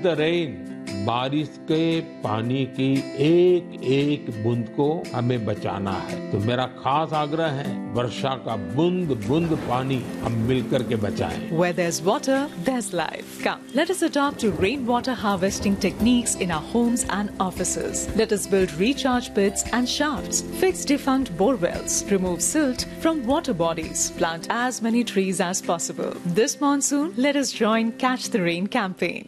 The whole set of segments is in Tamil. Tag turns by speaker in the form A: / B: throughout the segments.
A: द रेन बारिश के पानी की एक एक बूंद को हमें बचाना है तो मेरा खास आग्रह है वर्षा का बूंद बूंद पानी हम मिलकर के बचाएं
B: Where there's water, there's life. Come, let us adopt to rainwater harvesting techniques in our homes and offices. Let us build recharge pits and shafts, fix defunct bore wells, remove silt from water bodies, plant as many trees as possible. This monsoon, let us join Catch the Rain campaign.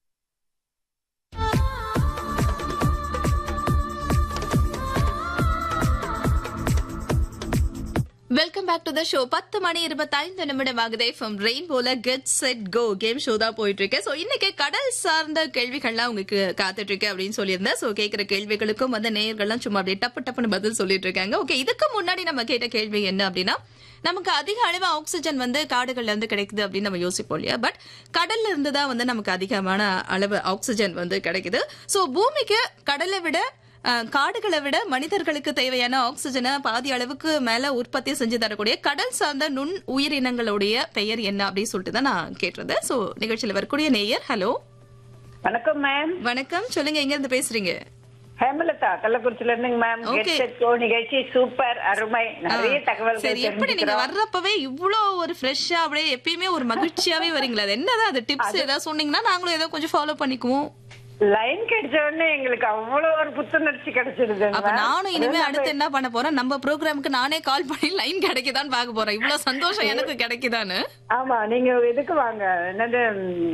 C: Welcome back to the show பத்து மணி இருபத்தைந்து நிமிடம் ஆகுதே ஃப்ரம் ரெயின்போல get set go game show தான் போயிட்டு இருக்கு ஸோ இன்னைக்கு கடல் சார்ந்த கேள்விகள்லாம் உங்களுக்கு காத்துட்டு இருக்கு அப்படின்னு சொல்லியிருந்தேன் ஸோ கேட்கிற கேள்விகளுக்கும் வந்து நேயர்கள்லாம் சும்மா அப்படியே டப்பு டப்புன்னு பதில் சொல்லிட்டு இருக்காங்க ஓகே இதுக்கு முன்னாடி நம்ம கேட்ட கேள்வி என்ன அப்படின்னா நமக்கு அதிக அளவு ஆக்சிஜன் வந்து காடுகள்ல இருந்து கிடைக்குது அப்படின்னு நம்ம யோசிப்போம் இல்லையா பட் கடல்ல இருந்து தான் வந்து நமக்கு அதிகமான அளவு ஆக்சிஜன் வந்து கிடைக்குது ஸோ பூமிக்கு கடலை விட அஹ், காடுகளை விட மனிதர்களுக்கு தேவையான ஆக்சிஜனை பாதி அளவுக்கு மேல உற்பத்தி செஞ்சு தரக்கூடிய கடல் சார்ந்த நுண் உயிரினங்களுடைய பெயர் என்ன அப்படின்னு சொல்லிட்டு தான் நான் கேட்டது சோ நிகழ்ச்சியில வரக்கூடிய நேயர் ஹலோ
D: வணக்கம் மேம்
C: வணக்கம் சொல்லுங்க எங்க இருந்து பேசுறீங்க
D: ஹேமலதா கள்ளக்குறிச்சில இருந்துங்க ma'am
C: Okay.
D: Get set go நிகழ்ச்சி சூப்பர் அருமை நிறைய தகவல்கள்
C: சரி எப்படி நீங்க
D: தெரிஞ்சுக்கிறோம்.
C: வர்றப்பவே இவ்ளோ ஒரு ஃப்ரெஷ்ஷா அப்படியே எப்பயுமே ஒரு மகிழ்ச்சியாவே வரீங்களா அது என்னதான் அது டிப்ஸ் ஏதாவது சொன்னீங்கன்னா நாங்களும் ஏதோ கொஞ்சம் ஃபாலோ பண்ணிக்குவோம்
D: லைன் கிடைச்ச உடனே எங்களுக்கு அவ்வளவு ஒரு புத்துணர்ச்சி கிடைச்சிருது
C: அப்ப நானும் இனிமே அடுத்து என்ன பண்ண போறேன் நம்ம ப்ரோக்ராமுக்கு நானே கால் பண்ணி லைன் கிடைக்குதான்னு பார்க்க போறேன் இவ்வளவு சந்தோஷம் எனக்கு கிடைக்குதான்னு
D: ஆமா நீங்க இதுக்கு வாங்க என்னது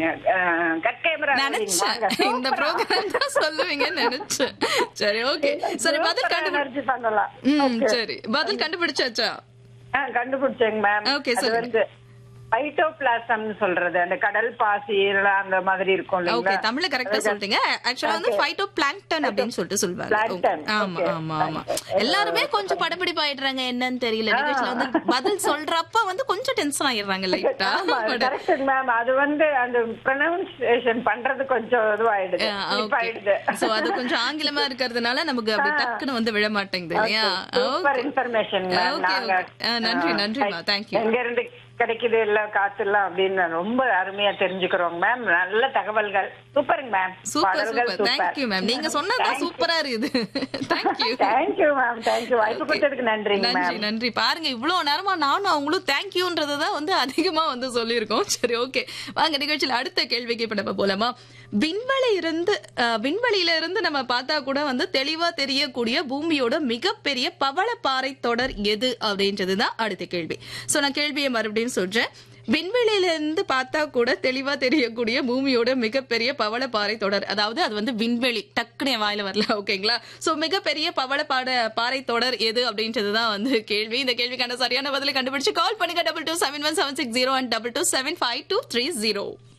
D: கட் கேமரா
C: நினைச்சேன் இந்த ப்ரோக்ராம் தான் சொல்லுவீங்கன்னு நினைச்சேன் சரி ஓகே சரி பதில் கண்டுபிடி
D: பண்ணலாம்
C: ம் சரி பதில் கண்டுபிடிச்சாச்சா
D: ஆ, கண்டுபிடிச்சேங்க மேம்
C: Okay,
D: அது
C: சொல்லுங்க.
D: வந்து பைட்டோபிளாசம் சொல்றது அந்த கடல் பாசி இதெல்லாம் அந்த மாதிரி இருக்கும்
C: ஓகே
D: இல்லைங்களா?
C: தமிழ்ல கரெக்டா சொல்லிட்டீங்க ஆக்சுவலா வந்து ஃபைட்டோ பிளாங்டன் அப்படின்னு சொல்லிட்டு சொல்லுவாங்க
D: Plankton,
C: Okay. ஆமா
D: okay.
C: ஆமா ஆமா எல்லாருமே கொஞ்சம் படப்பிடிப்பு ஆயிடுறாங்க என்னன்னு தெரியல நிகழ்ச்சியில வந்து பதில் சொல்றப்ப வந்து கொஞ்சம் டென்ஷன் ஆயிடுறாங்க லைட்டா
D: ஆமா கரெக்ட் மேம் அது வந்து அந்த ப்ரொனவுன்சியேஷன் பண்றது கொஞ்சம் இதுவாயிடுது ஆயிடுது
C: சோ அது கொஞ்சம் ஆங்கிலமா இருக்கிறதுனால நமக்கு அப்படி டக்குன்னு வந்து விழ மாட்டேங்குது இல்லையா
D: சூப்பர் இன்ஃபர்மேஷன் மேம்
C: Okay,
D: நாங்க
C: okay. ஆ, நன்றி, நன்றிம்மா. Thank you.
D: எங்க இருந்து கிடைக்குது இல்ல காத்து எல்லாம் அப்படின்னு ரொம்ப அருமையா தெரிஞ்சுக்கிறோம் மேம் நல்ல தகவல்கள் சூப்பருங்க ma'am
C: super super thank you ma'am நீங்க சொன்னதான் சூப்பரா இருக்குது தேங்க்யூ
D: தேங்க்யூ மேம் தேங்க்யூ வாய்ப்பு கொடுத்ததுக்கு நன்றிங்க
C: நன்றி
D: மேம்
C: நன்றி பாருங்க இவ்வளவு நேரமா நானும் அவங்களும் தேங்க்யூன்றதை தான் வந்து அதிகமா வந்து சொல்லியிருக்கோம் சரி ஓகே வாங்க நிகழ்ச்சியில அடுத்த கேள்விக்கு இப்ப நம்ம போலாமா விண்வெளி இருந்து அஹ், விண்வெளியில இருந்து நம்ம பார்த்தா கூட வந்து தெளிவா தெரியக்கூடிய பூமியோட மிகப்பெரிய பவளப்பாறை தொடர் எது அப்படின்றதுதான் அடுத்த கேள்வி சோ நான் கேள்வியை மறுபடியும் சொல்றேன் விண்வெளியில இருந்து பார்த்தா கூட தெளிவா தெரியக்கூடிய பூமியோட மிகப்பெரிய பவளப்பாறை தொடர் அதாவது அது வந்து விண்வெளி டக்குனு என் வாயில வரல ஓகேங்களா சோ மிகப்பெரிய பவளப்பாட பாறை தொடர் எது அப்படின்றதுதான் வந்து கேள்வி இந்த கேள்விக்கான சரியான பதிலை கண்டுபிடிச்சு கால் பண்ணுங்க double two seven one seven six zero and double two seven five two three zero